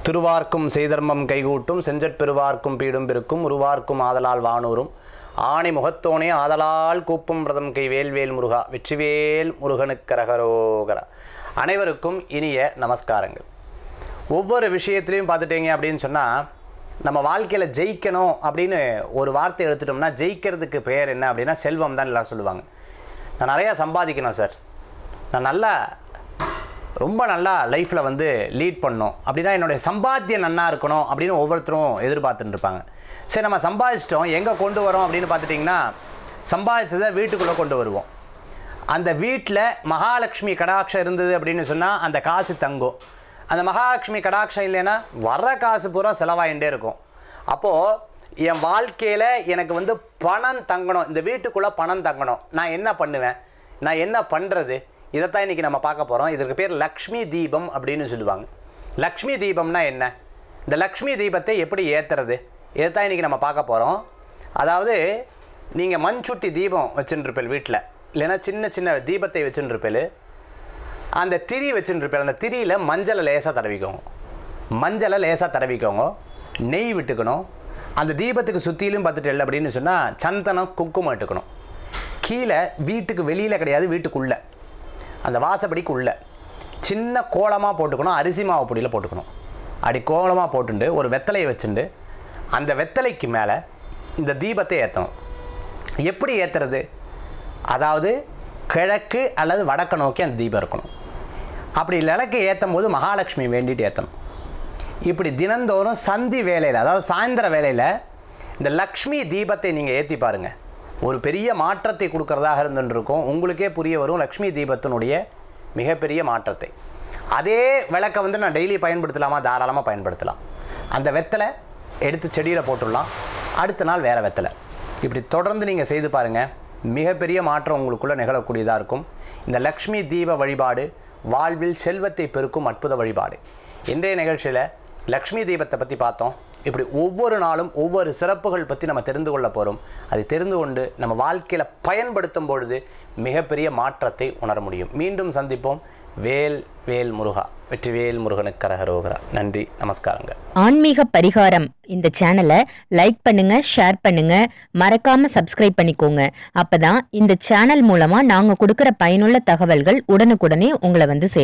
திருவார்க்கும் செய்தர்மம் கைகூட்டும் செஞ்சற் பெருவார்க்கும் பீடும் பெருக்கும் உருவார்க்கும் ஆதலால் வானூரும் ஆணி முகத்தோனே ஆதலால் கூப்பும் பிரதம் கை வேல்வேல் முருகா வெற்றிவேல் முருகனுக்கரகரோகரா அனைவருக்கும் இனிய நமஸ்காரங்கள் ஒவ்வொரு விஷயத்துலையும் பார்த்துட்டீங்க அப்படின்னு சொன்னால் நம்ம வாழ்க்கையில் ஜெயிக்கணும் அப்படின்னு ஒரு வார்த்தை எடுத்துட்டோம்னா ஜெயிக்கிறதுக்கு பேர் என்ன அப்படின்னா செல்வம் தான் எல்லாம் சொல்லுவாங்க நான் நிறையா சம்பாதிக்கணும் சார் நான் நல்லா ரொம்ப நல்லா லைஃப்பில் வந்து லீட் பண்ணணும் அப்படின்னா என்னுடைய சம்பாத்தியம் நன்னா இருக்கணும் அப்படின்னு ஒவ்வொருத்தரும் எதிர்பார்த்துட்டு இருப்பாங்க சரி நம்ம சம்பாதிச்சிட்டோம் எங்கே கொண்டு வரோம் அப்படின்னு பார்த்துட்டிங்கன்னா சம்பாதிச்சதை வீட்டுக்குள்ளே கொண்டு வருவோம் அந்த வீட்டில் மகாலட்சுமி கடாட்சம் இருந்தது அப்படின்னு சொன்னால் அந்த காசு தங்கும் அந்த மகாலட்சுமி கடாட்சம் இல்லைன்னா வர்ற காசு பூரா செலவாயிட்டே இருக்கும் அப்போது என் வாழ்க்கையில் எனக்கு வந்து பணம் தங்கணும் இந்த வீட்டுக்குள்ளே பணம் தங்கணும் நான் என்ன பண்ணுவேன் நான் என்ன பண்ணுறது இதைத்தான் இன்றைக்கி நம்ம பார்க்க போகிறோம் இதற்கு பேர் லக்ஷ்மி தீபம் அப்படின்னு சொல்லுவாங்க லக்ஷ்மி தீபம்னா என்ன இந்த லக்ஷ்மி தீபத்தை எப்படி ஏற்றுறது இதைத்தான் இன்றைக்கி நம்ம பார்க்க போகிறோம் அதாவது நீங்கள் மண்சுட்டி தீபம் வச்சுருப்பேன் வீட்டில் இல்லைன்னா சின்ன சின்ன தீபத்தை வச்சுருப்பேன் அந்த திரி வச்சுருப்பேன் அந்த திரியில் மஞ்சளை லேசாக தடவிக்கோங்க மஞ்சளை லேசாக தடவிக்கோங்க நெய் விட்டுக்கணும் அந்த தீபத்துக்கு சுற்றிலும் பார்த்துட்டு இல்லை அப்படின்னு சொன்னால் சந்தனம் குங்குமம் இட்டுக்கணும் கீழே வீட்டுக்கு வெளியில் கிடையாது வீட்டுக்குள்ளே அந்த வாசப்படிக்கு உள்ள சின்ன கோலமாக போட்டுக்கணும் அரிசி மாவு பொடியில் போட்டுக்கணும் அப்படி கோலமாக போட்டுண்டு ஒரு வெத்தலையை வச்சுண்டு அந்த வெத்தலைக்கு மேலே இந்த தீபத்தை ஏற்றணும் எப்படி ஏற்றுறது அதாவது கிழக்கு அல்லது வடக்கு நோக்கி அந்த தீபம் இருக்கணும் அப்படி விளக்கு ஏற்றும் போது மகாலட்சுமி வேண்டிட்டு ஏற்றணும் இப்படி தினந்தோறும் சந்தி வேலையில் அதாவது சாயந்தர வேலையில் இந்த லக்ஷ்மி தீபத்தை நீங்கள் ஏற்றி பாருங்கள் ஒரு பெரிய மாற்றத்தை கொடுக்கறதாக இருந்துருக்கும் உங்களுக்கே புரிய வரும் லக்ஷ்மி தீபத்தினுடைய மிகப்பெரிய மாற்றத்தை அதே விளக்கை வந்து நான் டெய்லி பயன்படுத்தலாமா தாராளமாக பயன்படுத்தலாம் அந்த வெத்தலை எடுத்து செடியில் போட்டுடலாம் அடுத்த நாள் வேறு வெத்தலை இப்படி தொடர்ந்து நீங்கள் செய்து பாருங்கள் மிகப்பெரிய மாற்றம் உங்களுக்குள்ளே நிகழக்கூடியதாக இருக்கும் இந்த லக்ஷ்மி தீப வழிபாடு வாழ்வில் செல்வத்தை பெருக்கும் அற்புத வழிபாடு இன்றைய நிகழ்ச்சியில் லக்ஷ்மி தீபத்தை பற்றி பார்த்தோம் இப்படி ஒவ்வொரு நாளும் ஒவ்வொரு சிறப்புகள் பற்றி நம்ம தெரிந்து கொள்ள போகிறோம் அதை தெரிந்து கொண்டு நம்ம வாழ்க்கையில் பயன்படுத்தும் பொழுது மிகப்பெரிய மாற்றத்தை உணர முடியும் மீண்டும் சந்திப்போம் வேல் வேல் முருகா வெற்றிவேல் முருகனுக்கு கரகரோகரா நன்றி நமஸ்காரங்கள் ஆன்மீக பரிகாரம் இந்த சேனலை லைக் பண்ணுங்க ஷேர் பண்ணுங்க மறக்காம சப்ஸ்கிரைப் பண்ணிக்கோங்க அப்பதான் இந்த சேனல் மூலமா நாங்க கொடுக்கிற பயனுள்ள தகவல்கள் உடனுக்குடனே உங்களை வந்து சேரும்